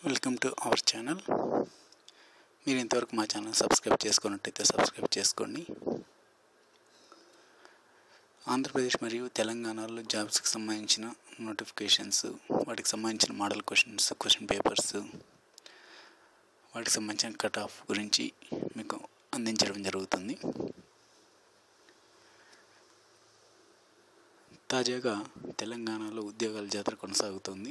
welcome to our channel మీరు ఇంతవరకు మా ఛానల్ సబ్స్క్రైబ్ చేసుకున్నట్టయితే సబ్స్క్రైబ్ చేసుకోండి ఆంధ్రప్రదేశ్ మరియు తెలంగాణలో జాబ్స్కి సంబంధించిన నోటిఫికేషన్స్ వాటికి సంబంధించిన మోడల్ క్వశ్చన్స్ క్వశ్చన్ పేపర్స్ వాటికి సంబంధించిన కట్ ఆఫ్ గురించి మీకు అందించడం జరుగుతుంది తాజాగా తెలంగాణలో ఉద్యోగాల జాతర కొనసాగుతుంది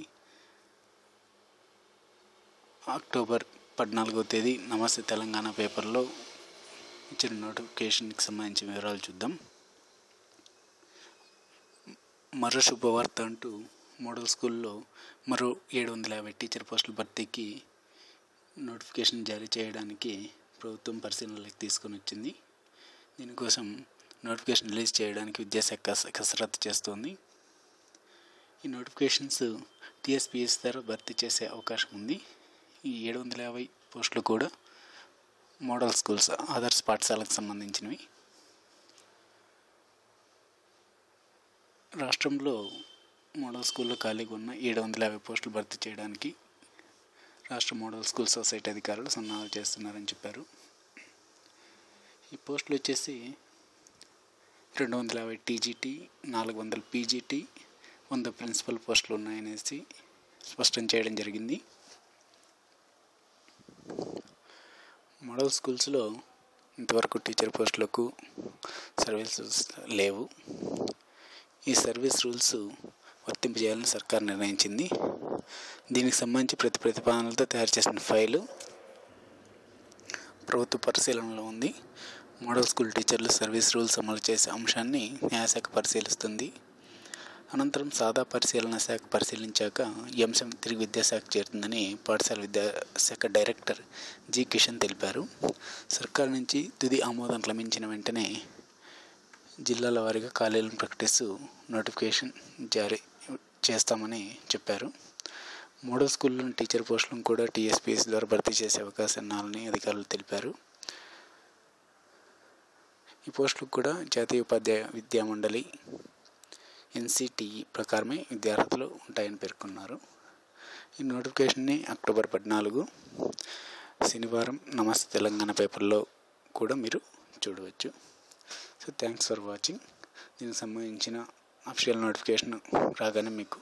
అక్టోబర్ పద్నాలుగో తేదీ నమస్తే తెలంగాణ పేపర్లో ఇచ్చిన నోటిఫికేషన్కి సంబంధించిన వివరాలు చూద్దాం మరో శుభవార్త అంటూ మోడల్ స్కూల్లో మరో ఏడు వందల యాభై టీచర్ పోస్టుల భర్తీకి నోటిఫికేషన్ జారీ చేయడానికి ప్రభుత్వం పరిశీలనలోకి తీసుకొని వచ్చింది దీనికోసం నోటిఫికేషన్ రిలీజ్ చేయడానికి విద్యాశాఖ కస- కసరత్తు చేస్తోంది ఈ నోటిఫికేషన్స్ టీఎస్పీఎస్ ద్వారా భర్తీ చేసే అవకాశం ఉంది ఈ ఏడు వందల యాభై పోస్టులు కూడా మోడల్ స్కూల్స్ ఆదర్శ పాఠశాలకు సంబంధించినవి రాష్ట్రంలో మోడల్ స్కూల్లో ఖాళీగా ఉన్న ఏడు వందల యాభై పోస్టులు భర్తీ చేయడానికి రాష్ట్ర మోడల్ స్కూల్ సొసైటీ అధికారులు సన్నాహాలు చేస్తున్నారని చెప్పారు ఈ పోస్టులు వచ్చేసి రెండు వందల యాభై టీజీటీ నాలుగు వందల పీజీటీ వంద ప్రిన్సిపల్ పోస్టులు ఉన్నాయనేసి స్పష్టం చేయడం జరిగింది మోడల్ స్కూల్స్లో ఇంతవరకు టీచర్ పోస్టులకు సర్వీసెస్ లేవు ఈ సర్వీస్ రూల్స్ వర్తింపజేయాలని సర్కార్ నిర్ణయించింది దీనికి సంబంధించి ప్రతి ప్రతిపాదనలతో తయారు చేసిన ఫైలు ప్రభుత్వ పరిశీలనలో ఉంది మోడల్ స్కూల్ టీచర్లు సర్వీస్ రూల్స్ అమలు చేసే అంశాన్ని న్యాయశాఖ పరిశీలిస్తుంది అనంతరం సాదా పరిశీలన శాఖ పరిశీలించాక ఈ అంశం తిరిగి విద్యాశాఖ చేరుతుందని పాఠశాల విద్యాశాఖ డైరెక్టర్ జి కిషన్ తెలిపారు సర్కార్ నుంచి తుది ఆమోదం లభించిన వెంటనే జిల్లాల వారీగా ఖాళీలను ప్రకటిస్తూ నోటిఫికేషన్ జారీ చేస్తామని చెప్పారు మోడల్ స్కూల్లోని టీచర్ పోస్టులను కూడా టీఎస్పీఎస్ ద్వారా భర్తీ చేసే అవకాశం ఉన్నారని అధికారులు తెలిపారు ఈ పోస్టులకు కూడా జాతీయ ఉపాధ్యాయ విద్యా మండలి ఎన్సిటిఈ ప్రకారమే విద్యార్థులు ఉంటాయని పేర్కొన్నారు ఈ నోటిఫికేషన్ని అక్టోబర్ పద్నాలుగు శనివారం నమస్తే తెలంగాణ పేపర్లో కూడా మీరు చూడవచ్చు సో థ్యాంక్స్ ఫర్ వాచింగ్ దీనికి సంబంధించిన అఫిషియల్ నోటిఫికేషన్ రాగానే మీకు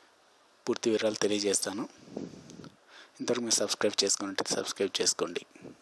పూర్తి వివరాలు తెలియజేస్తాను ఇంతవరకు మీరు సబ్స్క్రైబ్ చేసుకున్నట్టు సబ్స్క్రైబ్ చేసుకోండి